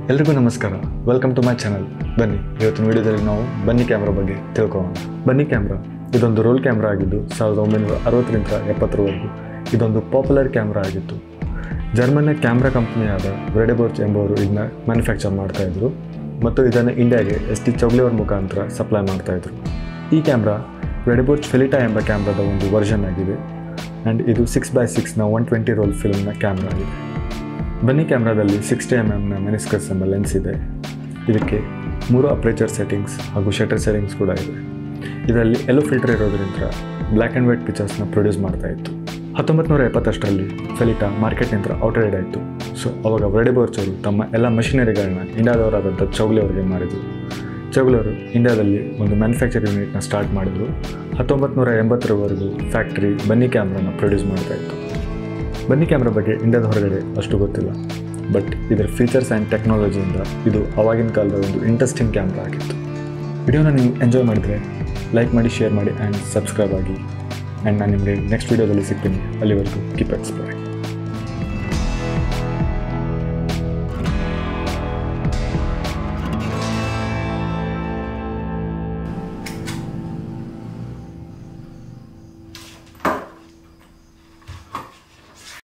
ಎಲ್ರಿಗೂ ನಮಸ್ಕಾರ welcome to my channel ಬನ್ನಿ ಇವತ್ತಿನ ವಿಡಿಯೋದಲ್ಲಿ ನಾವು ಬನ್ನಿ ಕ್ಯಾಮ್ರಾ ಬಗ್ಗೆ ತಿಳ್ಕೊಳ್ಳೋಣ ಬನ್ನಿ ಕ್ಯಾಮ್ರಾ ಇದೊಂದು ರೋಲ್ ಕ್ಯಾಮ್ರಾ ಆಗಿದ್ದು ಸಾವಿರದ ಒಂಬೈನೂರ ಅರವತ್ತರಿಂದ ಎಪ್ಪತ್ತರವರೆಗೂ ಇದೊಂದು ಪಾಪ್ಯುಲರ್ ಕ್ಯಾಮ್ರಾ ಆಗಿತ್ತು ಜರ್ಮನ್ನ ಕ್ಯಾಮ್ರಾ ಕಂಪನಿಯಾದ ರೆಡೆಬೋರ್ಚ್ ಎಂಬುವರು ಇದನ್ನ ಮ್ಯಾನುಫ್ಯಾಕ್ಚರ್ ಮಾಡ್ತಾಯಿದ್ರು ಮತ್ತು ಇದನ್ನು ಇಂಡಿಯಾಗೆ ಎಸ್ ಟಿ ಚೌಗ್ಲಿಯವರ ಮುಖಾಂತರ ಸಪ್ಲೈ ಮಾಡ್ತಾಯಿದ್ರು ಈ ಕ್ಯಾಮ್ರಾ ರೆಡೆಬೋರ್ಚ್ ಫೆಲಿಟಾ ಎಂಬ ಕ್ಯಾಮ್ರಾದ ಒಂದು ವರ್ಷನ್ ಆಗಿದೆ ಆ್ಯಂಡ್ ಇದು ಸಿಕ್ಸ್ ಬೈ ಸಿಕ್ಸ್ನ ಒನ್ ಟ್ವೆಂಟಿ ರೋಲ್ ಫಿಲ್ಮ್ನ ಕ್ಯಾಮ್ರಾ ಆಗಿದೆ ಬನ್ನಿ ಕ್ಯಾಮ್ರಾದಲ್ಲಿ ಸಿಕ್ಸ್ಟಿ ಎಮ್ ಎಮ್ನ ಮೆನಿಸ್ಕಸ್ ಎಂಬ ಲೆನ್ಸ್ ಇದೆ ಇದಕ್ಕೆ ಮೂರು ಅಪ್ರೇಚರ್ ಸೆಟ್ಟಿಂಗ್ಸ್ ಹಾಗೂ ಶಟರ್ ಸೆಟ್ಟಿಂಗ್ಸ್ ಕೂಡ ಇದೆ ಇದರಲ್ಲಿ ಎಲ್ಲೋ ಫಿಲ್ಟರ್ ಇರೋದ್ರಿಂದ ಬ್ಲ್ಯಾಕ್ ಆ್ಯಂಡ್ ವೈಟ್ ಪಿಕ್ಚರ್ಸ್ನ ಪ್ರೊಡ್ಯೂಸ್ ಮಾಡ್ತಾ ಇತ್ತು ಹತ್ತೊಂಬತ್ತು ನೂರ ಎಪ್ಪತ್ತಷ್ಟರಲ್ಲಿ ಫೆಲಿಟಾ ಮಾರ್ಕೆಟ್ನಿಂದ ಔಟ್ರೈಡ್ ಆಯಿತು ಸೊ ಅವಾಗ ವರ್ಡೆಬೋರ್ಚ್ ಅವರು ತಮ್ಮ ಎಲ್ಲ ಮಷಿನರಿಗಳನ್ನ ಇಂಡಿಯಾದವರಾದಂಥ ಚೌಗ್ಲಿ ಅವರಿಗೆ ಮಾರಿದರು ಚೌಗ್ಲಿ ಅವರು ಇಂಡಿಯಾದಲ್ಲಿ ಒಂದು ಮ್ಯಾನುಫ್ಯಾಕ್ಚರ್ ಯೂನಿಟ್ನ ಸ್ಟಾರ್ಟ್ ಮಾಡಿದ್ರು ಹತ್ತೊಂಬತ್ತು ನೂರ ಎಂಬತ್ತರವರೆಗೂ ಫ್ಯಾಕ್ಟ್ರಿ ಬನ್ನಿ ಕ್ಯಾಮ್ರಾನ ಪ್ರೊಡ್ಯೂಸ್ ಮಾಡ್ತಾ ಇತ್ತು ಬನ್ನಿ ಕ್ಯಾಮ್ರಾ ಬಗ್ಗೆ ಇಂಡಿಯಾದ ಹೊರಗಡೆ ಅಷ್ಟು ಗೊತ್ತಿಲ್ಲ ಬಟ್ ಇದರ ಫೀಚರ್ಸ್ ಆ್ಯಂಡ್ ಟೆಕ್ನಾಲಜಿಯಿಂದ ಇದು ಅವಾಗಿನ ಕಾಲದ ಒಂದು ಇಂಟ್ರೆಸ್ಟಿಂಗ್ ಕ್ಯಾಮ್ರಾ ಆಗಿತ್ತು ವಿಡಿಯೋನ ನೀವು ಎಂಜಾಯ್ ಮಾಡಿದರೆ ಲೈಕ್ ಮಾಡಿ ಶೇರ್ ಮಾಡಿ ಆ್ಯಂಡ್ ಸಬ್ಸ್ಕ್ರೈಬ್ ಆಗಿ ಆ್ಯಂಡ್ ನಾನು ನಿಮಗೆ ನೆಕ್ಸ್ಟ್ ವೀಡಿಯೋದಲ್ಲಿ ಸಿಗ್ತೀನಿ ಅಲ್ಲಿವರೆಗೂ ಕೀಪ್ ಎಕ್ಸ್ಪ್ಲೋರಿಂಗ್